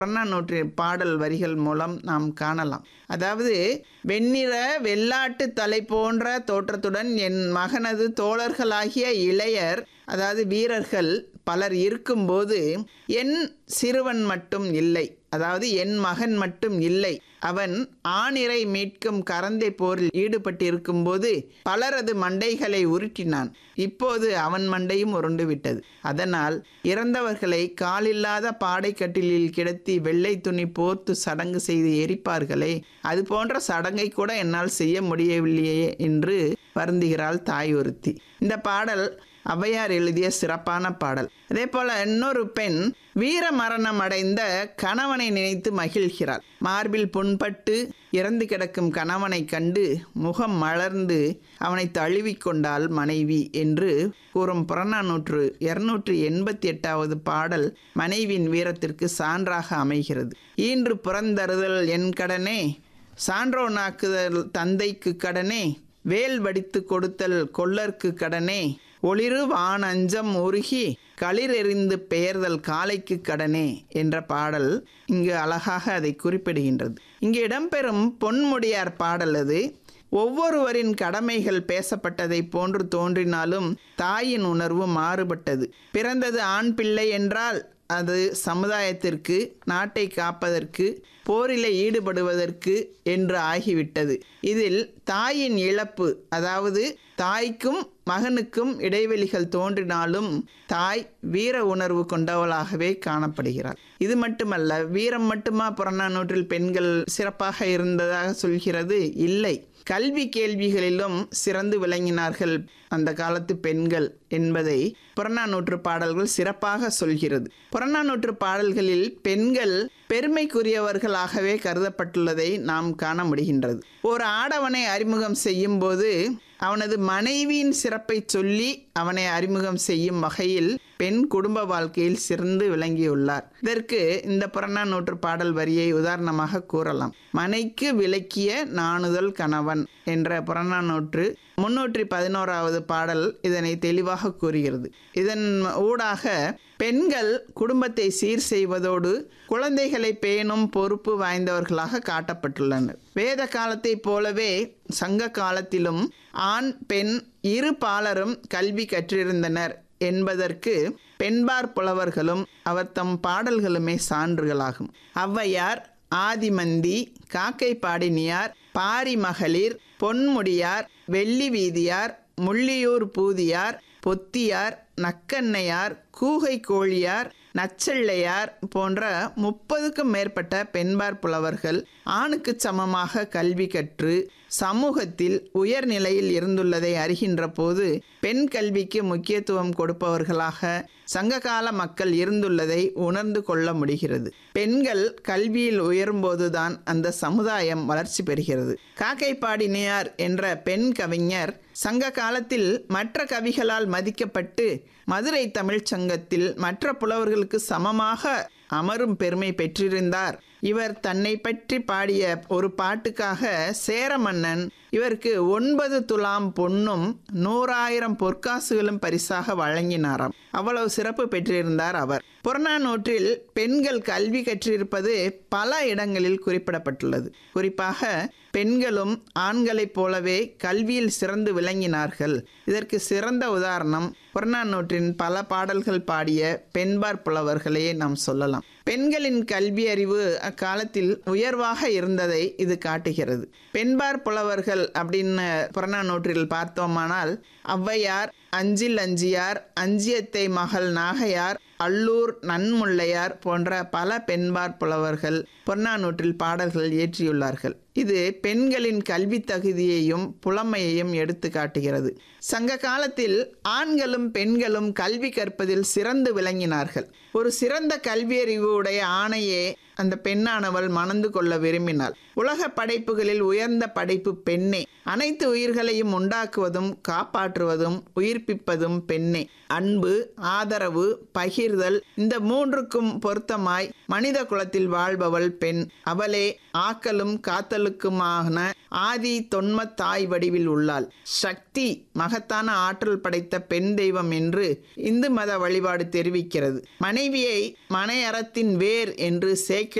புறநானூற்று பாடல் வரிகள் மூலம் நாம் காணலாம் அதாவது வெண்ணிற வெள்ளாட்டு தலை போன்ற தோற்றத்துடன் என் மகனது தோழர்களாகிய இளையர் அதாவது வீரர்கள் பலர் இருக்கும்போது என் சிறுவன் மட்டும் இல்லை அதாவது என் மகன் மட்டும் இல்லை அவன் ஆணிரை மீட்கும் கரந்தை போரில் ஈடுபட்டிருக்கும் போது பலரது மண்டைகளை உருட்டினான் இப்போது அவன் மண்டையும் உருண்டு விட்டது அதனால் இறந்தவர்களை காலில்லாத பாடைக்கட்டிலில் கிடத்தி வெள்ளை துணி போர்த்து சடங்கு செய்து எரிப்பார்களே அது போன்ற சடங்கை கூட என்னால் செய்ய முடியவில்லையே என்று வருந்துகிறாள் தாய் ஒருத்தி இந்த பாடல் ஔவையார் எழுதிய சிறப்பான பாடல் அதே போல இன்னொரு பெண் வீர மரணம் அடைந்த கணவனை நினைத்து மகிழ்கிறாள் மார்பில் புண்பட்டு இறந்து கிடக்கும் கணவனை கண்டு முகம் மலர்ந்து அவனை தழுவிக்கொண்டாள் மனைவி என்று கூறும் புறநானூற்று இருநூற்றி எண்பத்தி எட்டாவது பாடல் மனைவியின் வீரத்திற்கு சான்றாக அமைகிறது ஈன்று புறந்தருதல் என் கடனே சான்றோனாக்குதல் தந்தைக்கு கடனே வேல் வடித்து கொடுத்தல் கொல்லர்க்கு கடனே ஒளிரு வான் அஞ்சம் உருகி களிரெறிந்து பெயர்தல் காலைக்கு கடனே என்ற பாடல் இங்கு அழகாக அதை குறிப்பிடுகின்றது இங்கு இடம்பெறும் பொன்முடியார் பாடல் அது ஒவ்வொருவரின் கடமைகள் பேசப்பட்டதை போன்று தோன்றினாலும் தாயின் உணர்வு மாறுபட்டது பிறந்தது ஆண் பிள்ளை என்றால் அது சமுதாயத்திற்கு நாட்டை காப்பதற்கு போரில் ஈடுபடுவதற்கு என்று ஆகிவிட்டது இதில் தாயின் இழப்பு அதாவது தாய்க்கும் மகனுக்கும் இடைவெளிகள் தோன்றினாலும் தாய் வீர உணர்வு கொண்டவளாகவே காணப்படுகிறாள் இது மட்டுமல்ல வீரம் மட்டுமா புறநானூற்றில் பெண்கள் சிறப்பாக இருந்ததாக சொல்கிறது இல்லை கல்வி கேள்விகளிலும் சிறந்து விளங்கினார்கள் அந்த காலத்து பெண்கள் என்பதை புறநானூற்று பாடல்கள் சிறப்பாக சொல்கிறது புறநானூற்று பாடல்களில் பெண்கள் பெருமைக்குரியவர்களாகவே கருதப்பட்டுள்ளதை நாம் காண முடிகின்றது ஒரு ஆடவனை அறிமுகம் செய்யும் போது அவனது மனைவியின் சிறப்பை சொல்லி அவனை அறிமுகம் செய்யும் வகையில் பெண் குடும்ப வாழ்க்கையில் சிறந்து விளங்கியுள்ளார் இதற்கு இந்த புறநானூற்று பாடல் வரியை உதாரணமாக கூறலாம் மனைக்கு விளக்கிய நாணுதல் கணவன் என்ற புறநானூற்று முன்னூற்றி பதினோராவது பாடல் இதனை தெளிவாக கூறுகிறது இதன் ஊடாக பெண்கள் குடும்பத்தை சீர் செய்வதோடு குழந்தைகளை பேணும் பொறுப்பு வாய்ந்தவர்களாக காட்டப்பட்டுள்ளனர் வேத காலத்தைப் போலவே சங்க காலத்திலும் ஆண் பெண் இரு பாலரும் கல்வி கற்றிருந்தனர் என்பதற்கு பெண்பார் புலவர்களும் அவர் தம் பாடல்களுமே சான்றுகளாகும் ஔவையார் ஆதிமந்தி காக்கை பாடினியார் பாரி மகளிர் பொன்முடியார் வெள்ளி வீதியார் முள்ளியூர் பூதியார் பொத்தியார் நக்கண்ணையார் கூகை கோழியார் நச்செள்ளையார் போன்ற முப்பதுக்கும் மேற்பட்ட பெண்பார் புலவர்கள் ஆணுக்கு சமமாக கல்வி கற்று சமூகத்தில் உயர்நிலையில் இருந்துள்ளதை அறிகின்ற போது பெண் கல்விக்கு முக்கியத்துவம் கொடுப்பவர்களாக சங்ககால மக்கள் இருந்துள்ளதை உணர்ந்து கொள்ள முடிகிறது பெண்கள் கல்வியில் உயரும்போதுதான் அந்த சமுதாயம் வளர்ச்சி பெறுகிறது காக்கைப்பாடினியார் என்ற பெண் கவிஞர் சங்க காலத்தில் மற்ற கவிகளால் மதிக்கப்பட்டு மதுரை தமிழ்ச் சங்கத்தில் மற்ற புலவர்களுக்கு சமமாக அமரும் பெருமை பெற்றிருந்தார் இவர் தன்னை பற்றி பாடிய ஒரு பாட்டுக்காக சேர மன்னன் இவருக்கு ஒன்பது துலாம் பொன்னும் நூறாயிரம் பொற்காசுகளும் பரிசாக வழங்கினாராம் அவ்வளவு சிறப்பு பெற்றிருந்தார் அவர் புறநானூற்றில் பெண்கள் கல்வி கற்றிருப்பது பல இடங்களில் குறிப்பிடப்பட்டுள்ளது குறிப்பாக பெண்களும் ஆண்களைப் போலவே கல்வியில் சிறந்து விளங்கினார்கள் இதற்கு சிறந்த உதாரணம் புறநானூற்றின் பல பாடல்கள் பாடிய பெண்பார் புலவர்களையே நாம் சொல்லலாம் பெண்களின் கல்வி அறிவு அக்காலத்தில் உயர்வாக இருந்ததை இது காட்டுகிறது பெண்பார் புலவர்கள் அப்படின்னு புறநானூற்றில் பார்த்தோமானால் ஔவையார் அஞ்சில் அஞ்சியார் அஞ்சியத்தை மகள் நாகையார் அல்லூர் நன்முல்லையார் போன்ற பல பெண்பார் புலவர்கள் பொன்னானூற்றில் பாடல்கள் இயற்றியுள்ளார்கள் இது பெண்களின் கல்வி தகுதியையும் புலமையையும் எடுத்து காட்டுகிறது சங்க காலத்தில் ஆண்களும் பெண்களும் கல்வி கற்பதில் சிறந்து விளங்கினார்கள் ஒரு சிறந்த கல்வியறிவு உடைய ஆணையே அந்த பெண்ணானவள் மணந்து கொள்ள விரும்பினாள் உலக படைப்புகளில் உயர்ந்த படைப்பு பெண்ணே அனைத்து உயிர்களையும் உண்டாக்குவதும் காப்பாற்றுவதும் உயிர்ப்பிப்பதும் பெண்ணே அன்பு ஆதரவு பகிர்தல் இந்த மூன்றுக்கும் பொருத்தமாய் மனித குலத்தில் வாழ்பவள் பெண் அவளே ஆக்கலும் காத்தலும் ஆற்றலுக்குமான ஆதி தொன்ம தாய் வடிவில் உள்ளாள் சக்தி மகத்தான ஆற்றல் படைத்த பெண் தெய்வம் என்று இந்து மத வழிபாடு தெரிவிக்கிறது மனைவியை மனையறத்தின் வேர் என்று சேக்கிழ